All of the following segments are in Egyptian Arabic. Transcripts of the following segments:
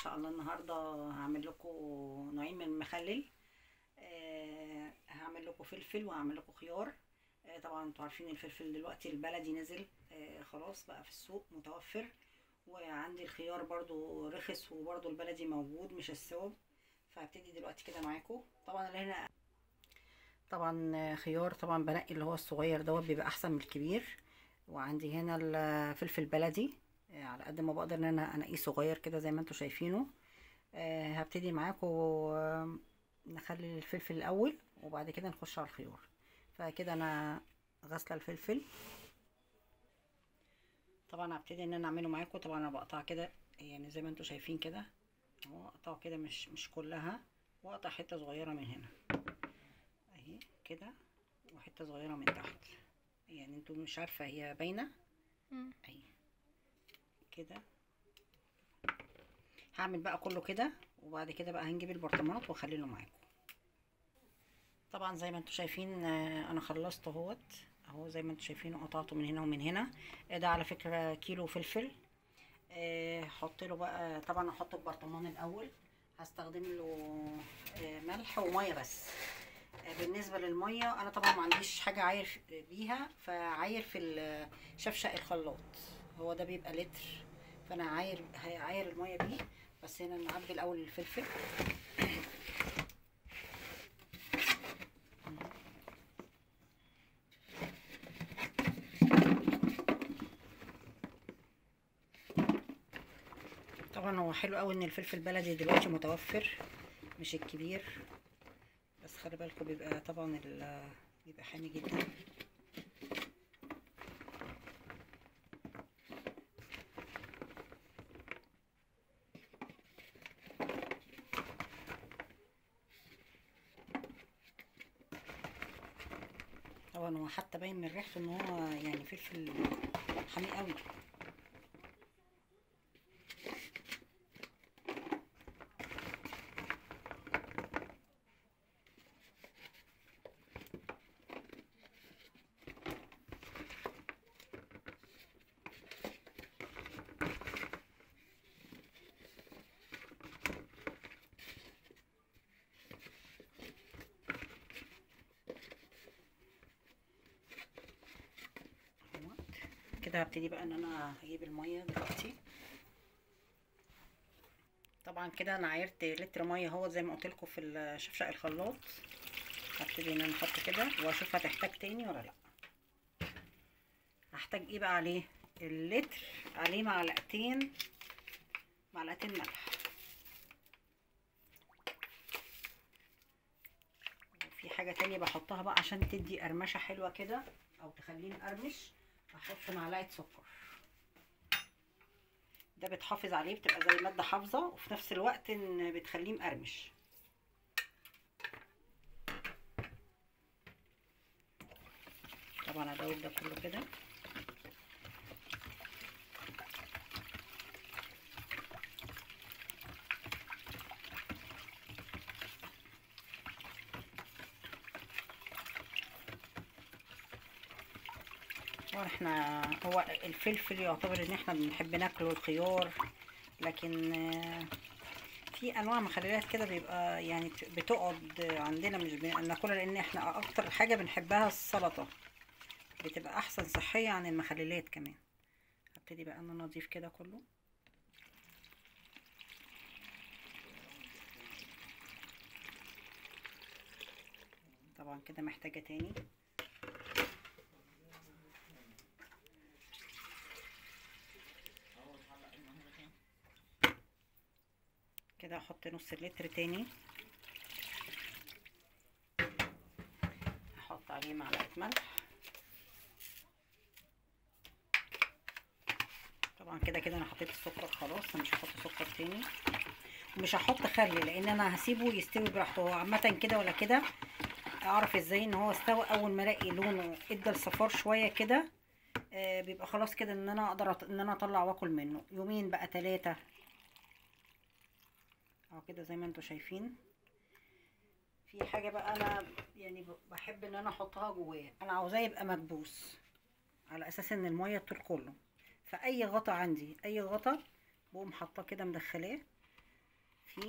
شاء الله النهارده هعمل لكم نوعين من المخلل آه هعمل لكم فلفل وهعمل لكم خيار آه طبعا انتوا عارفين الفلفل دلوقتي البلدي نزل آه خلاص بقى في السوق متوفر وعندي الخيار برضو رخص وبرضو البلدي موجود مش السوق فهبتدي دلوقتي كده معاكم طبعا اللي هنا طبعا خيار طبعا بنقي اللي هو الصغير دوت بيبقى احسن من الكبير وعندي هنا الفلفل بلدي على قد ما بقدر ان انا انقيه صغير كده زي ما انتم شايفينه أه هبتدي معاكم نخلي الفلفل الاول وبعد كده نخش على الخيار فكده انا غاسله الفلفل طبعا هبتدي ان انا اعمله معاكم طبعا انا بقطع كده يعني زي ما انتم شايفين كده اهو اقطعه كده مش مش كلها واقطع حته صغيره من هنا اهي كده وحته صغيره من تحت يعني انتوا مش عارفه هي باينه اهي كده هعمل بقى كله كده وبعد كده بقى هنجيب البرطمانات واخليه معاكم طبعا زي ما انتم شايفين انا خلصت اهوت اهو زي ما انتم شايفين قطعته من هنا ومن هنا ده على فكره كيلو فلفل احط له بقى طبعا احطه في برطمان الاول هستخدم له ملح وميه بس بالنسبه للميه انا طبعا ما عنديش حاجه عاير بيها فعاير في شفشق الخلاط هو ده بيبقى لتر فانا عاير عاير الميه بيه بس هنا نعبي الاول الفلفل طبعا هو حلو قوي ان الفلفل البلدي دلوقتي متوفر مش الكبير بس خلي بالكم بيبقى طبعا بيبقى حامي جدا طبعا هو حتى باين من ريحته ان هو يعني فلفل حامي قوي كده هبتدي بقى ان انا هجيب الميه دلوقتي طبعا كده انا عايرت لتر ميه اهو زي ما قلت لكم في شفشق الخلاط هبتدي ان انا احط كده واشوف هتحتاج تاني ولا لا هحتاج ايه بقى عليه اللتر عليه معلقتين معلقتين ملح في حاجه تانية بحطها بقى عشان تدي قرمشه حلوه كده او تخليني اقرمش هحط معلقه سكر ده بتحافظ عليه بتبقى زي ماده حافظه وفي نفس الوقت ان بتخليه مقرمش طبعا ادوب ده كله كده احنا هو الفلفل يعتبر ان احنا بنحب ناكله الخيار لكن في انواع مخللات كده بيبقى يعني بتقعد عندنا مش بناكلها لان احنا اكتر حاجه بنحبها السلطه بتبقى احسن صحيه عن المخللات كمان هبتدي بقى ان انا اضيف كده كله طبعا كده محتاجه تاني كده احط نص لتر تاني احط عليه معلقه ملح طبعا كده كده انا حطيت السكر خلاص انا مش هحط سكر تاني ومش هحط خل لان انا هسيبه يستوي براحته هو عامه كده ولا كده اعرف ازاي ان هو استوى اول ما الاقي لونه ادى الصفار شويه كده آه بيبقى خلاص كده ان انا اقدر ان انا اطلع واكل منه يومين بقى ثلاثه اهو كده زي ما انتوا شايفين في حاجه بقى انا يعني بحب ان انا احطها جواه انا عاوزاه يبقى مكبوس على اساس ان الميه تطول كله فاي غطا عندي اي غطا بقوم حاطاه كده مدخلاه فيه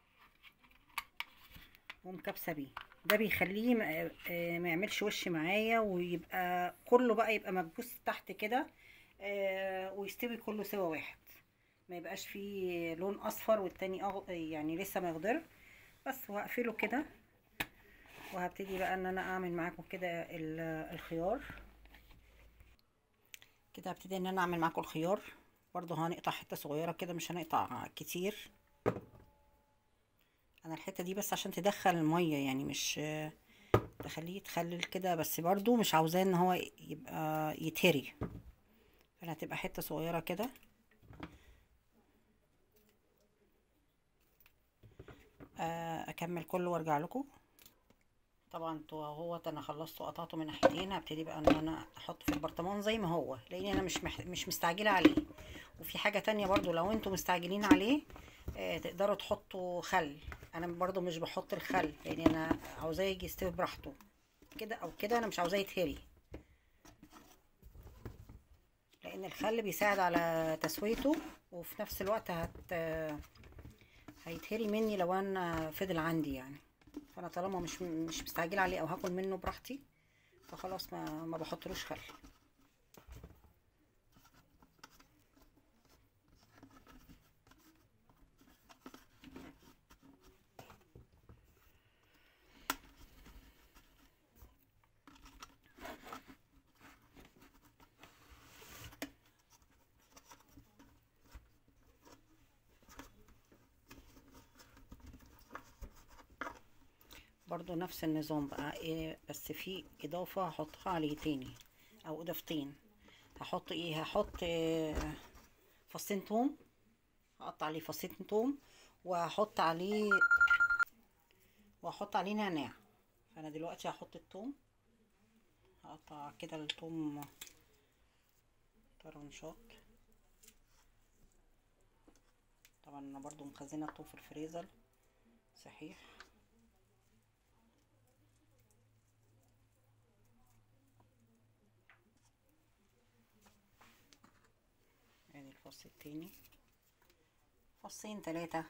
ومكبسه بيه ده بيخليه ما آه، ما يعملش وش معايا ويبقى كله بقى يبقى مكبوس تحت كده آه، ويستوي كله سوا واحد ما يبقاش فيه لون اصفر والتاني أغ... يعني لسه ما يخضر بس وهقفله كده وهبتدي بقى ان انا اعمل معاكم كده ال- الخيار كده هبتدي ان انا اعمل معاكم الخيار برضه هنقطع حته صغيره كده مش هنقطع كتير انا الحته دي بس عشان تدخل الميه يعني مش تخليه يتخلل كده بس برضو مش عاوزاه ان هو يبقى يتهري فانا هتبقى حته صغيره كده آه، اكمل كله وارجع لكم طبعا انتوا اهوت انا خلصت وقطعته من ناحيتين هبتدي بقى ان انا احطه في البرطمان زي ما هو لان انا مش مح... مش مستعجله عليه وفي حاجه تانية برضو لو انتوا مستعجلين عليه آه تقدروا تحطوا خل انا برضو مش بحط الخل لان انا عاوزاه يجي يستوي براحته كده او كده انا مش عاوزاه يتهري لان الخل بيساعد على تسويته وفي نفس الوقت هت هيتهري مني لو انا فضل عندي يعني فانا طالما مش مش مستعجله عليه او هاكل منه براحتي فخلاص ما ما بحطلوش خل برضو نفس النظام بقى إيه بس في اضافة هحطها عليه تاني او اضافتين هحط ايه هحط إيه فصين توم هقطع عليه فصين توم وهحط عليه وهحط عليه نعناع فانا دلوقتي هحط التوم هقطع كده التوم طرنشات طبعا انا برضو مخزنه التوم في الفريزر صحيح ادي الفص التاني فصين تلاتة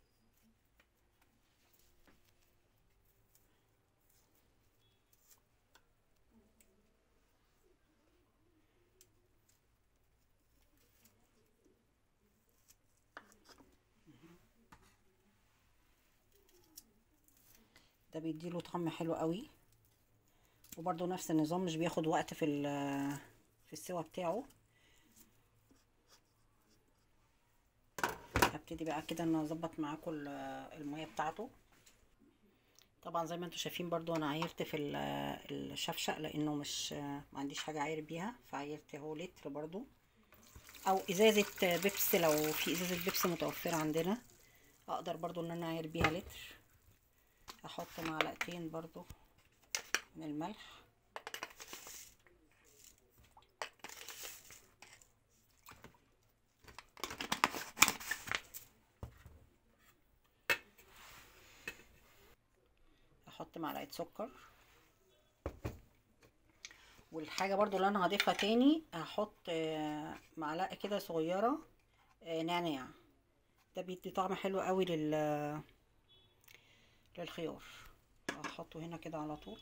ده بيديله طعم حلو قوي وبرضو نفس النظام مش بياخد وقت في ال- في السوا بتاعه هبتدي بقى كده ان اظبط معاكم ال- الميه بتاعته طبعا زي ما انتم شايفين برضو انا عايرت في ال- الشفشق لانه مش ما عنديش حاجه عاير بيها فعايرت اهو لتر برضو او ازازه بيبسي لو في ازازه بيبسي متوفره عندنا اقدر برضو ان انا اعاير بيها لتر احط معلقتين برضو من الملح احط معلقه سكر والحاجه برضو اللي انا هضيفها تاني هحط آه، معلقه كده صغيره آه، نعناع ده بيدي طعم حلو قوي لل للخيار هحطه هنا كده على طول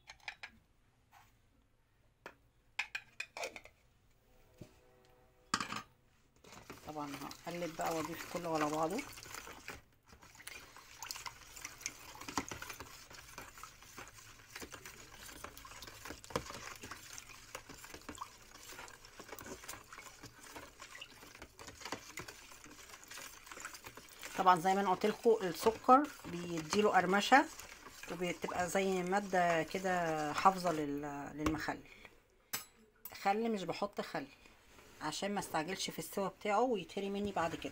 طبعا هقلب بقى واضيف كله على بعضه طبعا زي ما انا قلت لكم السكر بيديله قرمشه وبتبقى زي ماده كده حافظه لل- للمخلل خل مش بحط خل عشان ما استعجلش في السوا بتاعه ويتهري مني بعد كده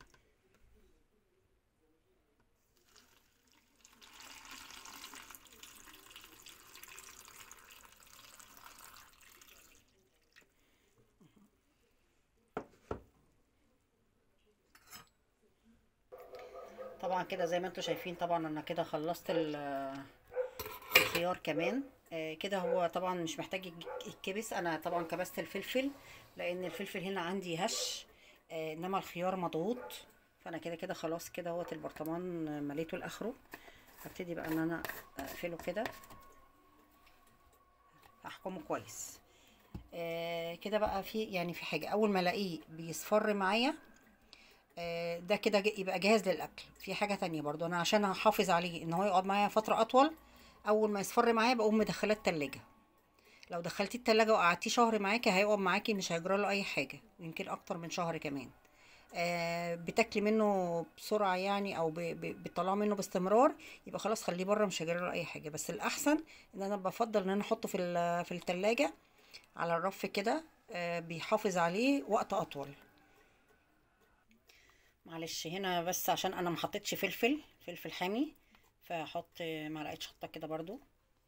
طبعا كده زي ما انتم شايفين طبعا انا كده خلصت ال- الخيار كمان آه، كده هو طبعا مش محتاج يج- يتكبس انا طبعا كبست الفلفل لان الفلفل هنا عندي هش آه، انما الخيار مضغوط فانا كده كده خلاص كده اهوت البرطمان مليته لاخره هبتدي بقى ان انا اقفله كده احكمه كويس آه كده بقى في يعني في حاجه اول ما الاقيه بيصفر معايا آه ده كده ج- يبقى جاهز للاكل في حاجه تانية برضو انا عشان احافظ عليه ان هو يقعد معايا فتره اطول اول ما يصفر معايا بقوم مدخلاه التلاجة لو دخلتيه التلاجة وقعدتيه شهر معاكي هيقعد معاكي مش هيجرى له اي حاجه يمكن اكتر من شهر كمان آه بتاكلي منه بسرعه يعني او ب- ب- بتطلعي منه باستمرار يبقى خلاص خليه بره مش هيجرى له اي حاجه بس الاحسن ان انا بفضل ان انا احطه في ال- في التلاجة على الرف كده آه بيحافظ عليه وقت اطول معلش هنا بس عشان انا ما حطيتش فلفل فلفل حامي فهحط معلقه شطه كده برضو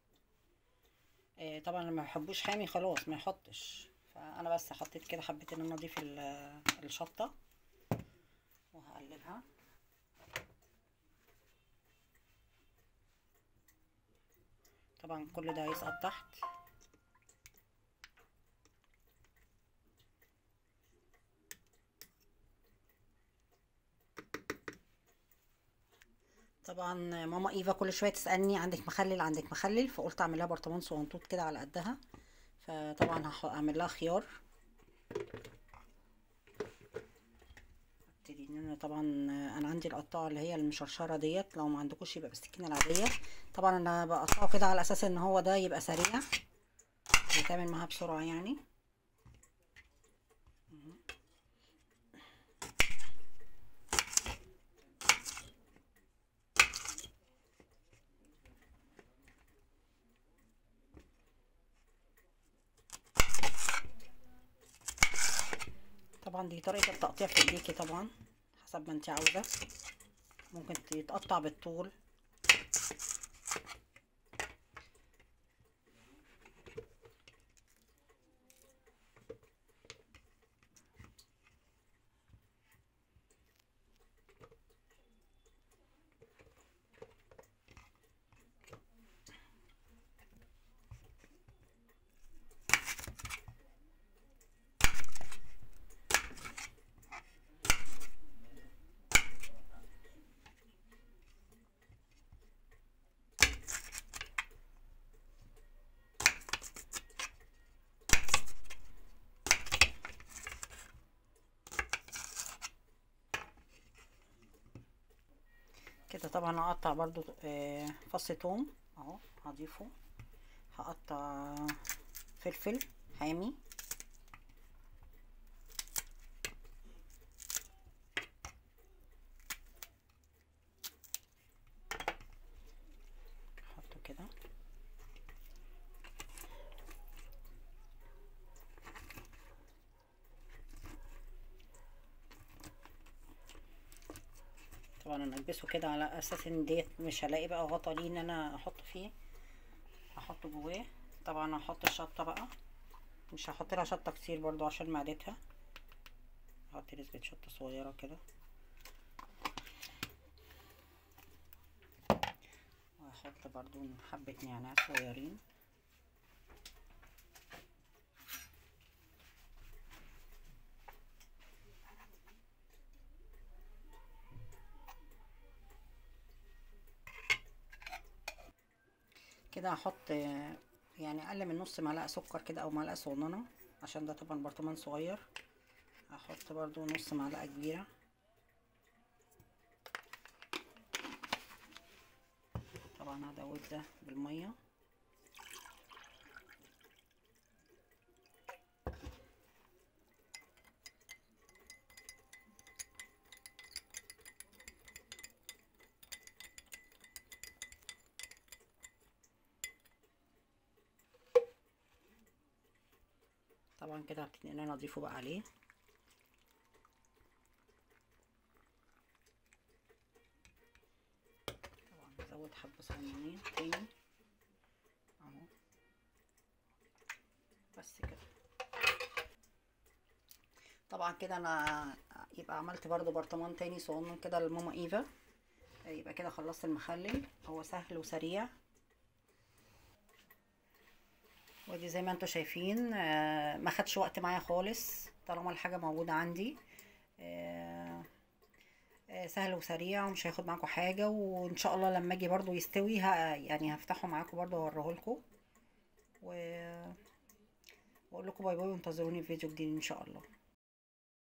آه، طبعا اللي ما بيحبوش حامي خلاص ما يحطش فانا بس حطيت كده حبيت ان انا اضيف ال- الشطه وهقلبها طبعا كل ده هيسقط تحت طبعا ماما ايفا كل شويه تسالني عندك مخلل عندك مخلل فقلت اعمل لها برطمان صغنطوط كده على قدها فطبعا هح- هعمل لها خيار ابتدي ان انا طبعا انا عندي القطاعه اللي هي المشرشره ديت لو ما عندكوش يبقى بالسكينه العاديه طبعا انا بقطعه كده على اساس ان هو ده يبقى سريع يتعمل معاها بسرعه يعني طبعا دي طريقه التقطيع في ايديكي طبعا حسب ما انت عاوزه ممكن يتقطع بالطول كده طبعا هقطع برضو آه، فص توم اهو هضيفه هقطع فلفل حامي احطه كده طبعا انا البسه كده على اساس ان ديت مش هلاقي بقى غطا ليه ان انا احط فيه هحطه جواه طبعا هحط الشطه بقى مش هحط لها شطه كتير برضو عشان معدتها هحط نسبه شطه صغيره كده وهحط برضو حبه نعناع صغيرين كده هحط آه، يعني اقل من نص معلقه سكر كده او معلقه صغننه عشان ده طبعا برطمان صغير هحط برضو نص معلقه كبيره طبعا هدوب ده بالميه طبعا كده هبتدي ان انا اضيفه بقى عليه طبعا هزود حبة صغننين تاني اهو بس كده طبعا كده انا يبقى عملت برضو برطمان تاني صغنن كده لماما ايفا يبقى كده خلصت المخلل هو سهل وسريع ودي زي ما انتوا شايفين آه، ما خدش وقت معايا خالص طالما الحاجة موجودة عندي آه، آه، آه، سهل وسريع ومش هياخد معاكم حاجة وان شاء الله لما اجي برضو يستوي ها يعني هفتحه معاكم برضو واوريه لكم و واقول لكم باي باي وانتظروني في فيديو جديد ان شاء الله